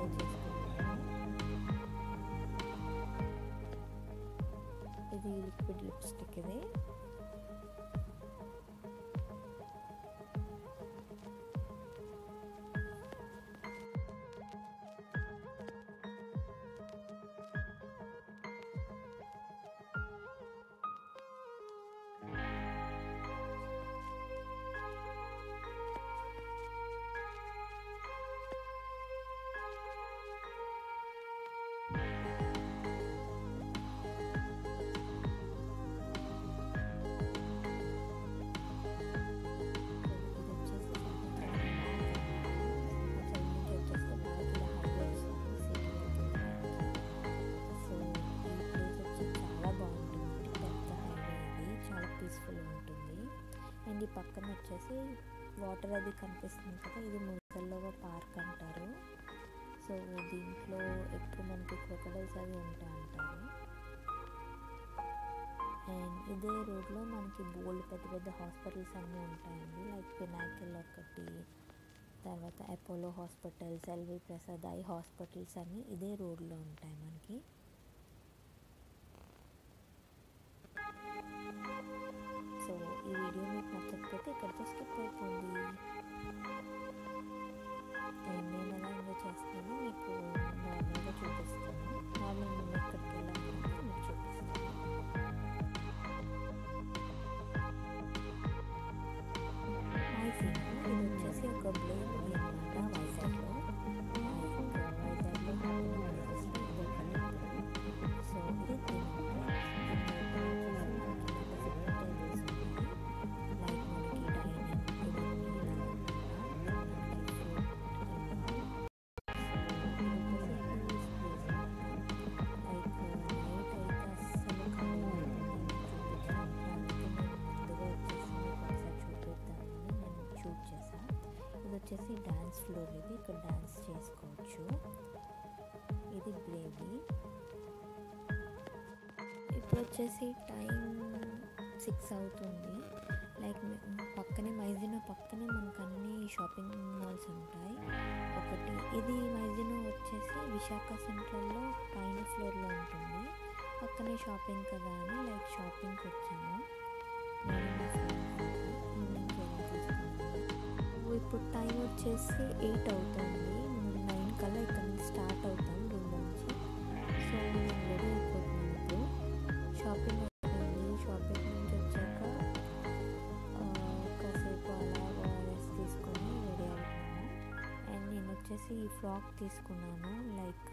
చేసుకుంటాను ఇది liquid lipstick ఇది అండ్ ఈ పక్కన వచ్చేసి వాటర్ అది కనిపిస్తుంది కదా ఇది ముసల్లోవ పార్క్ అంటారు సో దీంట్లో ఎక్కువ మనకి క్రొకడైల్స్ అవి ఉంటాయి అంటారు అండ్ ఇదే రోడ్లో మనకి బోల్డ్ పెద్ద పెద్ద హాస్పిటల్స్ అన్నీ ఉంటాయండి లైక్ పినాకిల్ ఒకటి తర్వాత Apollo hospitals LV Prasad eye hospitals అన్నీ ఇదే రోడ్లో ఉంటాయి మనకి సో ఈ వీడియో మీకు నచ్చకపోతే ఇక్కడితో స్కిప్ అయిపోండి అండ్ నేను ఎలా ఎంజాయ్ చేస్తానో మీకు నార్మల్గా చూపిస్తాను నార్మల్ మేము ఎక్కడికి వెళ్ళాలంటే మీకు చూపిస్తాను వైజాగ్ ఇది వచ్చేసి ఒక బ్లేడ్ అనమాట వైజాగ్లో వైజాగ్లో సో ఇది వచ్చేసి డ్యాన్స్ ఫ్లోర్ ఇది ఇక్కడ డ్యాన్స్ చేసుకోవచ్చు ఇది బ్రేవీ ఇప్పుడు వచ్చేసి టైం సిక్స్ అవుతుంది లైక్ పక్కనే మైజినో పక్కనే మనకు అన్ని షాపింగ్ మాల్స్ ఉంటాయి ఒకటి ఇది మైజినో వచ్చేసి విశాఖ సెంట్రల్లో పైన ఫ్లోర్లో ఉంటుంది పక్కనే షాపింగ్ కదా అని లైక్ షాపింగ్కి వచ్చాము నేను మా ఫ్రెండ్స్ ఈవినింగ్ తీసుకున్నాము ఇప్పుడు టైం వచ్చేసి ఎయిట్ అవుతుంది నైన్ కల్లా ఇక్కడ నుంచి స్టార్ట్ అవుతాం రూమ్ నుంచి సో నేను రెడీ అయిపోతున్నాను ఇప్పుడు షాపింగ్ అయిపోయింది షాపింగ్ నుంచి వచ్చాక కాసేపు అలాగా రెస్ట్ తీసుకొని రెడీ అవుతున్నాను అండ్ నేను వచ్చేసి ఈ ఫ్రాక్ తీసుకున్నాను like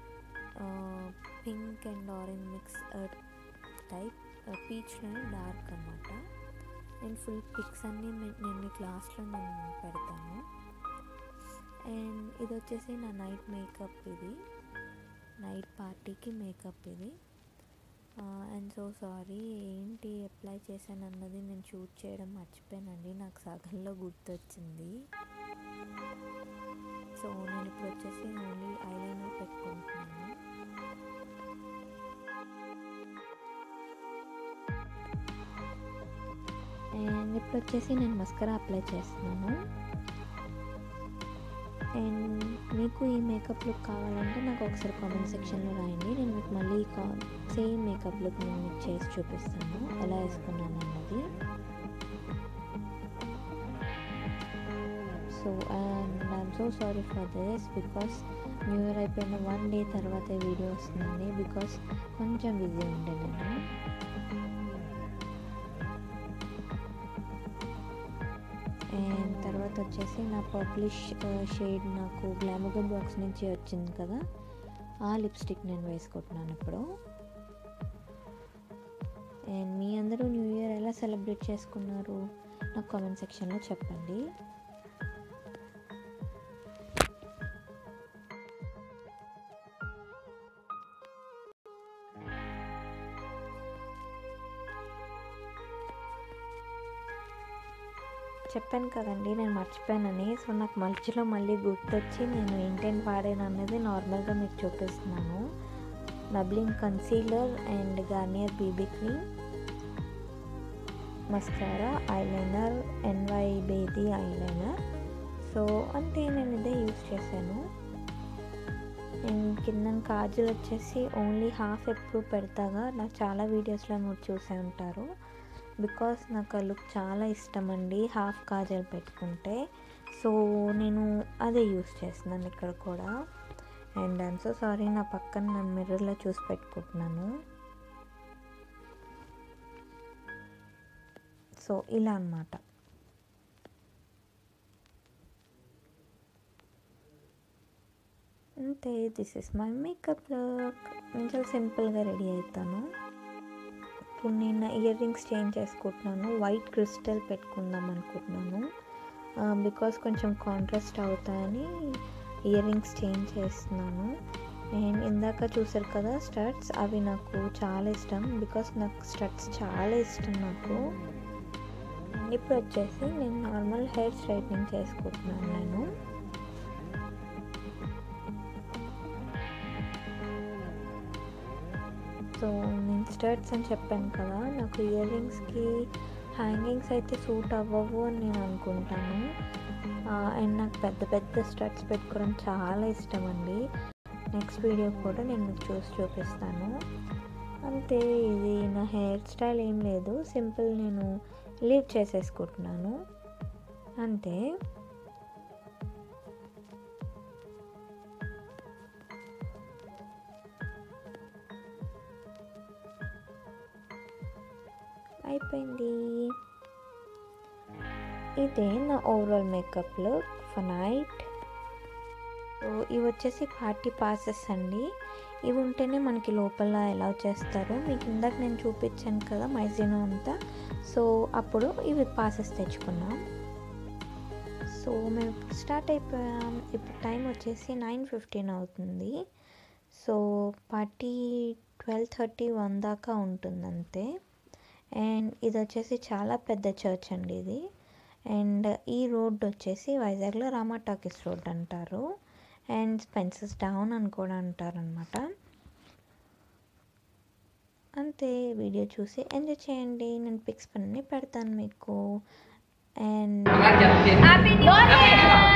pink and orange mix type పీచ్లోనే డార్క్ అనమాట అండ్ ఫుల్ పిక్స్ అన్నీ నేను మీకు లాస్ట్లో నేను పెడతాను అండ్ ఇది వచ్చేసి నా నైట్ మేకప్ ఇది నైట్ పార్టీకి మేకప్ ఇది అండ్ సో సారీ ఏంటి అప్లై చేశాను అన్నది నేను షూట్ చేయడం మర్చిపోయానండి నాకు సగంలో గుర్తొచ్చింది సో నేను ఇప్పుడు వచ్చేసి ఓన్లీ ఐలైనర్ పెట్టుకుంటున్నాను అండ్ ఇప్పుడు వచ్చేసి నేను మస్కరా అప్లై చేస్తున్నాను అండ్ మీకు ఈ మేకప్ లుక్ కావాలంటే నాకు ఒకసారి కామెంట్ సెక్షన్లో రాయండి నేను మీకు మళ్ళీ కా సేమ్ మేకప్ లుక్ నేను మీకు చేసి చూపిస్తాను ఎలా వేసుకున్నాను అన్నది so and I'm so sorry for this because new year అయిపోయిన వన్ డే తర్వాత వీడియో వస్తుందండి బికాస్ కొంచెం బిజీ ఉండే నేను అండ్ తర్వాత వచ్చేసి నా పబ్లిష్ షేడ్ నాకు గ్లామగం బాక్స్ నుంచి వచ్చింది కదా ఆ లిప్స్టిక్ నేను వేసుకుంటున్నాను ఇప్పుడు అండ్ మీ అందరూ న్యూ ఇయర్ ఎలా సెలబ్రేట్ చేసుకున్నారు నాకు కామెంట్ సెక్షన్లో చెప్పండి చెప్పాను కదండి నేను మర్చిపోయానని సో నాకు మధ్యలో మళ్ళీ గుర్తొచ్చి నేను ఏంటేంటి వాడాను అన్నది నార్మల్గా మీకు చూపిస్తున్నాను నబ్లింగ్ concealer and Garnier BB cream mascara eyeliner NY బేది ఐలైనర్ సో అంతే నేను ఇదే యూస్ చేశాను అండ్ కింద కాజులు వచ్చేసి ఓన్లీ హాఫ్ ఎప్పుడు పెడతాగా నాకు చాలా వీడియోస్లో మీరు చూసే ఉంటారు బికాస్ నాకు ఆ లుక్ చాలా ఇష్టం అండి హాఫ్ కాజల్ పెట్టుకుంటే సో నేను అదే యూస్ చేస్తున్నాను ఇక్కడ కూడా అండ్ ఐమ్ సో సారీ నా పక్కన నేను మిర్రర్లో చూసి పెట్టుకుంటున్నాను సో ఇలా అనమాట అంతే this is my makeup look నేను చాలా సింపుల్గా రెడీ అవుతాను ఇప్పుడు నేను ఇయర్ రింగ్స్ చేంజ్ చేసుకుంటున్నాను వైట్ క్రిస్టల్ పెట్టుకుందాం అనుకుంటున్నాను బికాస్ కొంచెం కాంట్రాస్ట్ అవుతాయని ఇయర్ రింగ్స్ చేంజ్ చేస్తున్నాను అండ్ ఇందాక చూసారు కదా స్టడ్స్ అవి నాకు చాలా ఇష్టం బికాస్ నాకు స్టడ్స్ చాలా ఇష్టం నాకు ఇప్పుడు వచ్చేసి నేను నార్మల్ హెయిర్ స్ట్రైట్నింగ్ చేసుకుంటున్నాను నేను సో నేను స్టర్ట్స్ అని చెప్పాను కదా నాకు ఇయర్ రింగ్స్కి హ్యాంగింగ్స్ అయితే సూట్ అవ్వవు అని నేను అనుకుంటాను అండ్ నాకు పెద్ద పెద్ద స్టడ్స్ పెట్టుకోవడం చాలా ఇష్టం అండి నెక్స్ట్ వీడియో కూడా నేను మీకు చూసి చూపిస్తాను అంతే ఇది నా హెయిర్ స్టైల్ ఏం లేదు సింపుల్ నేను లీవ్ చేసేసుకుంటున్నాను అంతే అయిపోయింది ఇదే నా overall makeup look for night so ఇవి వచ్చేసి పార్టీ పాసెస్ అండి ఇవి ఉంటేనే మనకి లోపల ఎలా చేస్తారో మీకు ఇందాక నేను చూపించాను కదా మైజీనో అంతా సో అప్పుడు ఇవి పాసెస్ తెచ్చుకున్నాం సో మేము ఇప్పుడు స్టార్ట్ అయిపోయాం ఇప్పుడు టైం వచ్చేసి నైన్ ఫిఫ్టీన్ అవుతుంది so party twelve thirty one దాకా ఉంటుంది అంతే అండ్ ఇది వచ్చేసి చాలా పెద్ద చర్చ్ అండి ఇది అండ్ ఈ రోడ్ వచ్చేసి వైజాగ్లో రామా టాకీస్ రోడ్ అంటారు అండ్ స్పెన్సెస్ డౌన్ అని కూడా అంటారనమాట అంతే వీడియో చూసి ఎంజాయ్ చేయండి నేను పిక్స్ పని పెడతాను మీకు అండ్ Happy New Year!